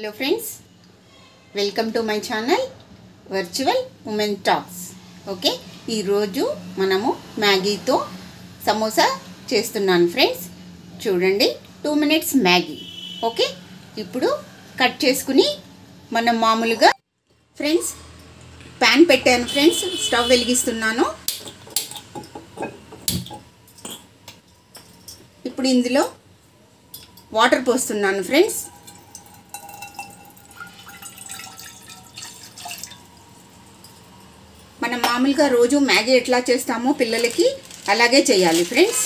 hello friends welcome to my channel virtual women talks okay ఈరోజు మనము మ్యాగీతో సమోసా చేస్తున్నాను ఫ్రెండ్స్ చూడండి టూ మినిట్స్ మ్యాగీ ఓకే ఇప్పుడు కట్ చేసుకుని మనం మామూలుగా ఫ్రెండ్స్ ప్యాన్ పెట్టాను ఫ్రెండ్స్ స్టవ్ వెలిగిస్తున్నాను ఇప్పుడు ఇందులో వాటర్ పోస్తున్నాను ఫ్రెండ్స్ మనం మామూలుగా రోజు మ్యాగీ ఎట్లా చేస్తామో పిల్లలకి అలాగే చేయాలి ఫ్రెండ్స్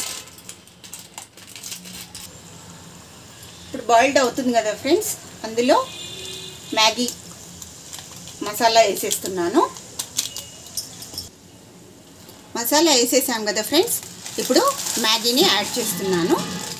ఇప్పుడు బాయిల్డ్ అవుతుంది కదా ఫ్రెండ్స్ అందులో మ్యాగీ మసాలా వేసేస్తున్నాను మసాలా వేసేసాం కదా ఫ్రెండ్స్ ఇప్పుడు మ్యాగీని యాడ్ చేస్తున్నాను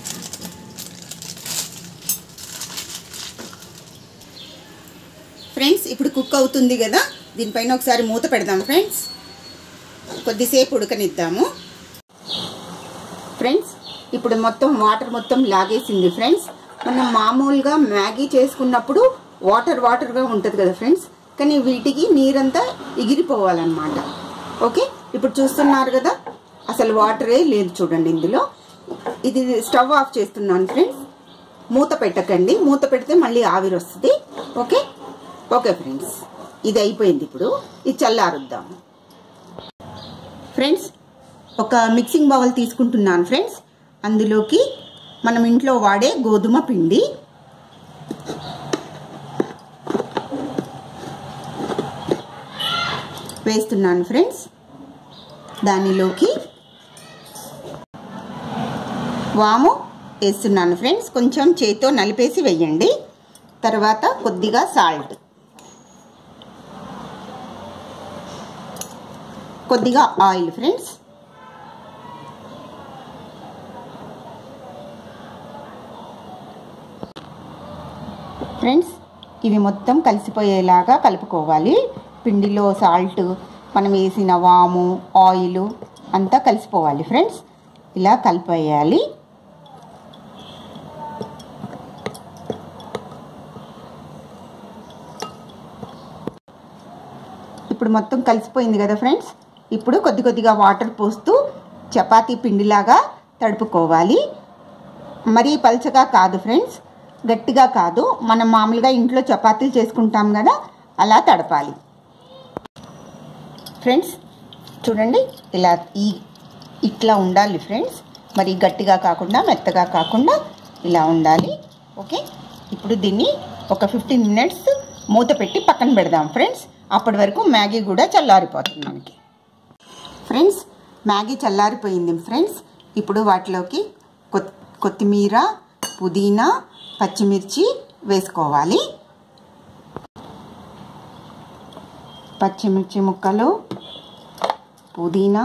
ఫ్రెండ్స్ ఇప్పుడు కుక్ అవుతుంది కదా దీనిపైన ఒకసారి మూత పెడదాం ఫ్రెండ్స్ కొద్దిసేపు ఉడకనిద్దాము ఫ్రెండ్స్ ఇప్పుడు మొత్తం వాటర్ మొత్తం లాగేసింది ఫ్రెండ్స్ మనం మామూలుగా మ్యాగీ చేసుకున్నప్పుడు వాటర్ వాటర్గా ఉంటుంది కదా ఫ్రెండ్స్ కానీ వీటికి నీరంతా ఎగిరిపోవాలన్నమాట ఓకే ఇప్పుడు చూస్తున్నారు కదా అసలు వాటరే లేదు చూడండి ఇందులో ఇది స్టవ్ ఆఫ్ చేస్తున్నాను ఫ్రెండ్స్ మూత పెట్టకండి మూత పెడితే మళ్ళీ ఆవిరి వస్తుంది ఓకే ఓకే ఫ్రెండ్స్ ఇది అయిపోయింది ఇప్పుడు ఇది చల్లారుద్దాము ఫ్రెండ్స్ ఒక మిక్సింగ్ బౌల్ తీసుకుంటున్నాను ఫ్రెండ్స్ అందులోకి మనం ఇంట్లో వాడే గోధుమ పిండి వేస్తున్నాను ఫ్రెండ్స్ దానిలోకి వాము వేస్తున్నాను ఫ్రెండ్స్ కొంచెం చేతితో నలిపేసి వేయండి తర్వాత కొద్దిగా సాల్ట్ కొద్దిగా ఆయిల్ ఫ్రెండ్స్ ఫ్రెండ్స్ ఇవి మొత్తం కలిసిపోయేలాగా కలుపుకోవాలి పిండిలో సాల్ట్ మనం వేసిన వాము ఆయిల్ అంతా కలిసిపోవాలి ఫ్రెండ్స్ ఇలా కలిపేయాలి ఇప్పుడు మొత్తం కలిసిపోయింది కదా ఫ్రెండ్స్ ఇప్పుడు కొద్ది కొద్దిగా వాటర్ పోస్తూ చపాతీ పిండిలాగా తడుపుకోవాలి మరీ పల్చగా కాదు ఫ్రెండ్స్ గట్టిగా కాదు మనం మామూలుగా ఇంట్లో చపాతీలు చేసుకుంటాం కదా అలా తడపాలి ఫ్రెండ్స్ చూడండి ఇలా ఈ ఇట్లా ఉండాలి ఫ్రెండ్స్ మరి గట్టిగా కాకుండా మెత్తగా కాకుండా ఇలా ఉండాలి ఓకే ఇప్పుడు దీన్ని ఒక ఫిఫ్టీన్ మినిట్స్ మూత పెట్టి పక్కన పెడదాం ఫ్రెండ్స్ అప్పటి వరకు మ్యాగీ కూడా చల్లారిపోతుంది మనకి ఫ్రెండ్స్ మ్యాగీ చల్లారిపోయింది ఫ్రెండ్స్ ఇప్పుడు వాటిలోకి కొత్తిమీర పుదీనా పచ్చిమిర్చి వేసుకోవాలి పచ్చిమిర్చి ముక్కలు పుదీనా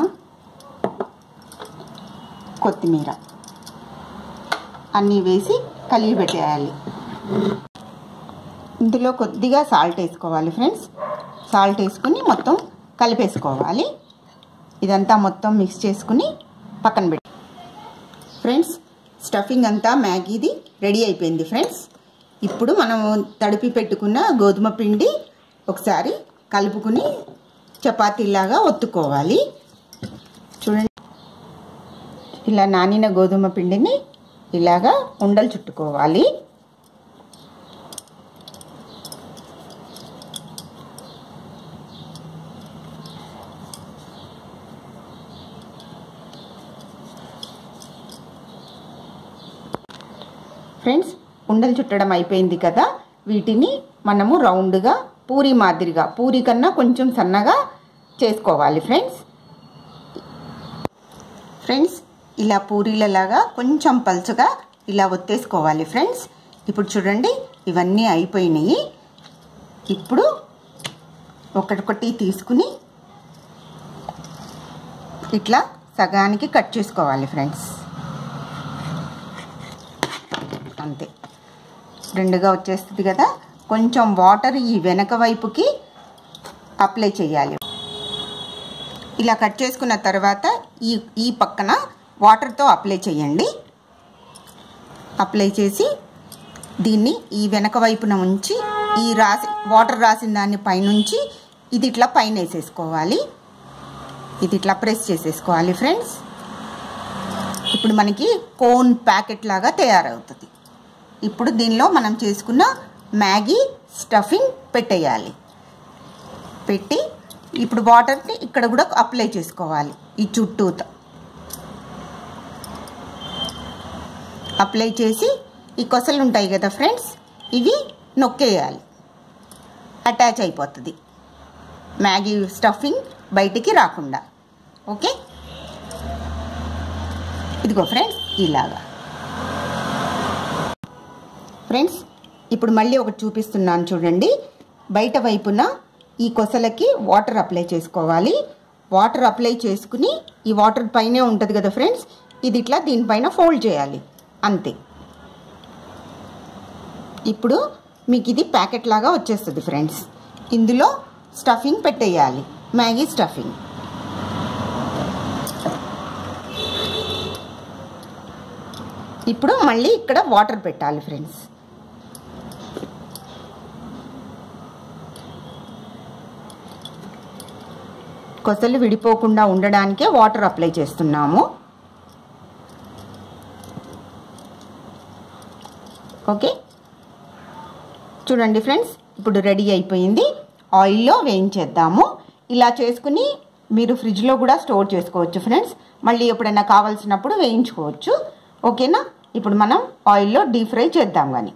కొత్తిమీర అన్నీ వేసి కలిగి పెట్టేయాలి ఇందులో కొద్దిగా సాల్ట్ వేసుకోవాలి ఫ్రెండ్స్ సాల్ట్ వేసుకుని మొత్తం కలిపేసుకోవాలి ఇదంతా మొత్తం మిక్స్ చేసుకుని పక్కన పెట్టి ఫ్రెండ్స్ స్టఫింగ్ అంతా మ్యాగీది రెడీ అయిపోయింది ఫ్రెండ్స్ ఇప్పుడు మనం తడిపి పెట్టుకున్న గోధుమ పిండి ఒకసారి కలుపుకుని చపాతీలాగా ఒత్తుకోవాలి చూడండి ఇలా నానిన గోధుమ పిండిని ఇలాగా ఉండలు చుట్టుకోవాలి ఫ్రెండ్స్ ఉండలు చుట్టడం అయిపోయింది కదా వీటిని మనము రౌండ్గా పూరి మాదిరిగా పూరి కన్నా కొంచెం సన్నగా చేసుకోవాలి ఫ్రెండ్స్ ఫ్రెండ్స్ ఇలా పూరీలలాగా కొంచెం పలుచగా ఇలా ఒత్తేసుకోవాలి ఫ్రెండ్స్ ఇప్పుడు చూడండి ఇవన్నీ అయిపోయినాయి ఇప్పుడు ఒకటొకటి తీసుకుని ఇట్లా సగానికి కట్ చేసుకోవాలి ఫ్రెండ్స్ అంతే రెండుగా వచ్చేస్తుంది కదా కొంచెం వాటర్ ఈ వెనక వైపుకి అప్లై చేయాలి ఇలా కట్ చేసుకున్న తర్వాత ఈ ఈ పక్కన వాటర్తో అప్లై చేయండి అప్లై చేసి దీన్ని ఈ వెనక వైపున ఉంచి ఈ రాసి వాటర్ రాసిన దాన్ని పైనుంచి ఇది ఇట్లా పైన వేసేసుకోవాలి ఇది ఇట్లా ప్రెస్ చేసేసుకోవాలి ఫ్రెండ్స్ ఇప్పుడు మనకి కోన్ ప్యాకెట్ లాగా తయారవుతుంది ఇప్పుడు దీనిలో మనం చేసుకున్న మ్యాగీ స్టఫింగ్ పెట్టేయాలి పెట్టి ఇప్పుడు వాటర్ని ఇక్కడ కూడా అప్లై చేసుకోవాలి ఈ చుట్టూత అప్లై చేసి ఈ కొసలు ఉంటాయి కదా ఫ్రెండ్స్ ఇవి నొక్కేయాలి అటాచ్ అయిపోతుంది మ్యాగీ స్టఫింగ్ బయటికి రాకుండా ఓకే ఇదిగో ఫ్రెండ్స్ ఇలాగా ఫ్రెండ్స్ ఇప్పుడు మళ్ళీ ఒకటి చూపిస్తున్నాను చూడండి బయట వైపున ఈ కొసలకి వాటర్ అప్లై చేసుకోవాలి వాటర్ అప్లై చేసుకుని ఈ వాటర్ పైనే ఉంటుంది కదా ఫ్రెండ్స్ ఇది ఇట్లా దీనిపైన ఫోల్డ్ చేయాలి అంతే ఇప్పుడు మీకు ఇది ప్యాకెట్ లాగా వచ్చేస్తుంది ఫ్రెండ్స్ ఇందులో స్టఫింగ్ పెట్టేయాలి మ్యాగీ స్టఫింగ్ ఇప్పుడు మళ్ళీ ఇక్కడ వాటర్ పెట్టాలి ఫ్రెండ్స్ కొసలు విడిపోకుండా ఉండడానికే వాటర్ అప్లై చేస్తున్నాము ఓకే చూడండి ఫ్రెండ్స్ ఇప్పుడు రెడీ అయిపోయింది ఆయిల్లో వేయించేద్దాము ఇలా చేసుకుని మీరు ఫ్రిడ్జ్లో కూడా స్టోర్ చేసుకోవచ్చు ఫ్రెండ్స్ మళ్ళీ ఎప్పుడైనా కావాల్సినప్పుడు వేయించుకోవచ్చు ఓకేనా ఇప్పుడు మనం ఆయిల్లో డీప్ ఫ్రై చేద్దాం కానీ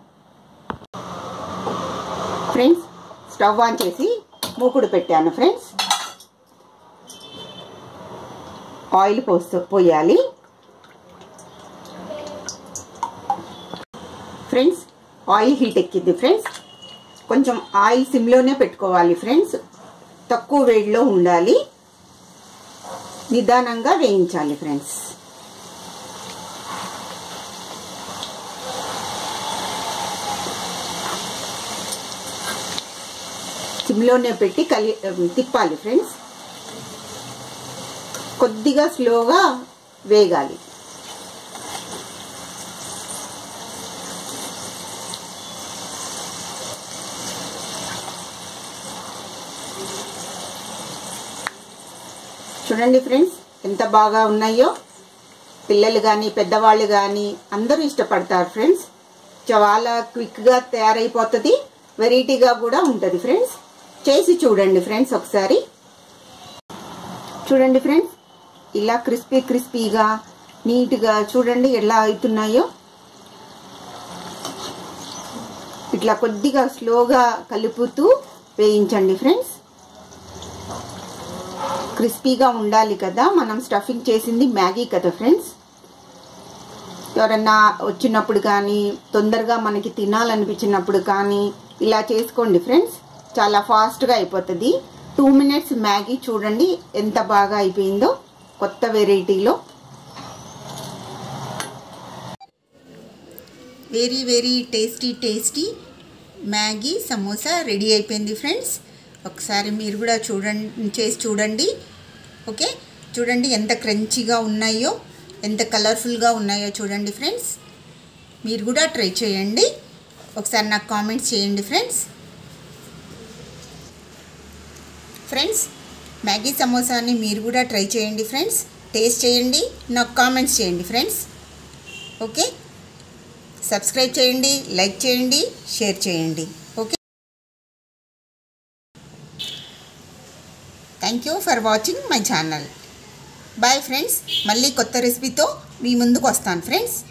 ఫ్రెండ్స్ స్టవ్ ఆన్ చేసి మూకుడు పెట్టాను ఫ్రెండ్స్ ఆయిల్ పోస్తూ పోయాలి ఫ్రెండ్స్ ఆయిల్ హీట్ ఎక్కింది ఫ్రెండ్స్ కొంచెం ఆయిల్ సిమ్లోనే పెట్టుకోవాలి ఫ్రెండ్స్ తక్కువ వేడిలో ఉండాలి నిదానంగా వేయించాలి ఫ్రెండ్స్ సిమ్లోనే పెట్టి కలి తిప్పాలి ఫ్రెండ్స్ కొద్దిగా స్లోగా వేగాలి చూడండి ఫ్రెండ్స్ ఎంత బాగా ఉన్నాయో పిల్లలు కానీ పెద్దవాళ్ళు కానీ అందరూ ఇష్టపడతారు ఫ్రెండ్స్ చాలా క్విక్గా తయారైపోతుంది వెరైటీగా కూడా ఉంటుంది ఫ్రెండ్స్ చేసి చూడండి ఫ్రెండ్స్ ఒకసారి చూడండి ఫ్రెండ్స్ ఇలా క్రిస్పీ క్రిస్పీగా నీట్గా చూడండి ఎలా అవుతున్నాయో ఇట్లా కొద్దిగా స్లోగా కలుపుతూ వేయించండి ఫ్రెండ్స్ క్రిస్పీగా ఉండాలి కదా మనం స్టఫింగ్ చేసింది మ్యాగీ కదా ఫ్రెండ్స్ ఎవరన్నా వచ్చినప్పుడు కానీ తొందరగా మనకి తినాలనిపించినప్పుడు కానీ ఇలా చేసుకోండి ఫ్రెండ్స్ చాలా ఫాస్ట్గా అయిపోతుంది టూ మినిట్స్ మ్యాగీ చూడండి ఎంత బాగా అయిపోయిందో కొత్త వెరైటీలో very very tasty tasty Maggi samosa ready అయిపోయింది ఫ్రెండ్స్ ఒకసారి మీరు కూడా చూడండి చేసి చూడండి ఓకే చూడండి ఎంత క్రంచీగా ఉన్నాయో ఎంత కలర్ఫుల్గా ఉన్నాయో చూడండి ఫ్రెండ్స్ మీరు కూడా ట్రై చేయండి ఒకసారి నాకు కామెంట్స్ చేయండి ఫ్రెండ్స్ ఫ్రెండ్స్ మ్యాగీ సమోసాని మీరు కూడా ట్రై చేయండి ఫ్రెండ్స్ టేస్ట్ చేయండి నాకు కామెంట్స్ చేయండి ఫ్రెండ్స్ ఓకే సబ్స్క్రైబ్ చేయండి లైక్ చేయండి షేర్ చేయండి okay thank you for watching my channel bye friends మళ్ళీ కొత్త రెసిపీతో మీ ముందుకు వస్తాను ఫ్రెండ్స్